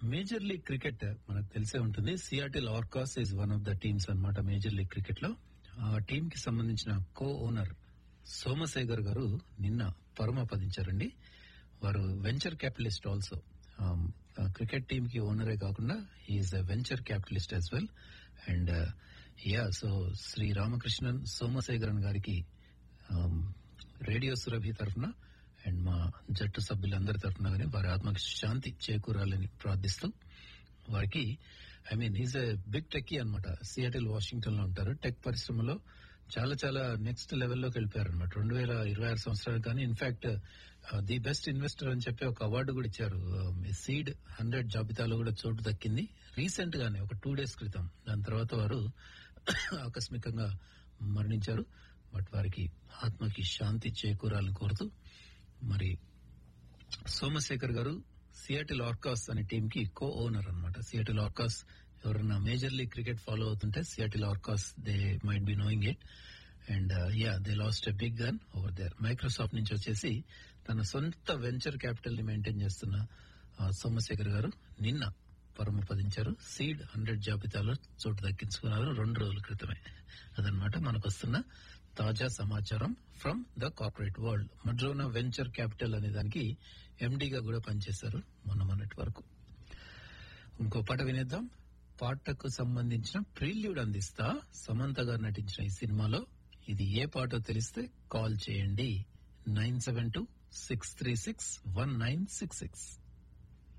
major league cricket మనకు తెలిసే ఉంటుంది Seattle Orcas is one of the teams అన్నమాట మేజర్ లీగ్ క్రికెట్ లో ఆ టీమ్ కి సంబంధించిన కో ఓనర్ సోమశేఖర్ గారు నిన్న పరమపదించారండి వారు venture capitalist also cricket team కి ఓనరే కాకుండా is a venture capitalist as well and ya so Shri Ramakrishnan Somasekharan గారికి um, రేడియో సురభి తరఫున అండ్ మా జట్టు సభ్యులందరి తరఫున కానీ వారి ఆత్మకి శాంతి చేకూరాలని ప్రార్థిస్తూ వారికి I mean is a big techie అనమాట సియాటిల్ వాషింగ్టన్ లో ఉంటారు టెక్ పరిశ్రమలో చాలా చాలా నెక్స్ట్ లెవెల్లోకి వెళ్ళిపోయారు అనమాట రెండు వేల ఇరవై ఆరు సంవత్సరాలు కానీ ఇన్ఫాక్ట్ ది బెస్ట్ ఇన్వెస్టర్ అని చెప్పి ఒక అవార్డు కూడా ఇచ్చారు సీడ్ హండ్రెడ్ జాబితాలో కూడా చోటు దక్కింది రీసెంట్ గానే ఒక టూ డేస్ క్రితం దాని తర్వాత వారు ఆకస్మికంగా మరణించారు బట్ వారికి ఆత్మకి శాంతి చేకూరాలని కోరుతూ మరి సోమశేఖర్ గారు సియాటిల్ ఆర్కాస్ అనే టీమ్ కి కో ఓనర్ అనమాట సియాటిల్ ఆర్కాస్ ఎవరన్నా మేజర్ లీగ్ క్రికెట్ ఫాలో అవుతుంటే Seattle Orcas they might be knowing it and ya they lost a big gun over there Microsoft నుంచి వచ్చేసి తన సొంత వెంచర్ క్యాపిటల్ ని మెయింటైన్ చేస్తున్న ఆ, సోమశేఖర్ గారు నిన్న పరమపదించారు సీడ్ హండ్రెడ్ జాబితాలో చోటు దక్కించుకున్నారు రెండు రోజుల క్రితమే అదనమాట మనకు వస్తున్న తాజా సమాచారం from the corporate world Madrona venture capital అనే దానికి ఎండీగా కూడా పనిచేశారు మొన్న మొన్నటి వరకు ఇంకో పాట వినేద్దాం పాటకు సంబంధించిన ప్రిల్యూడ్ అందిస్తా సమంత గారు నటించిన ఈ సినిమాలో ఇది ఏ పాటో తెలిస్తే కాల్ చేయండి nine seven two six three six one nine six six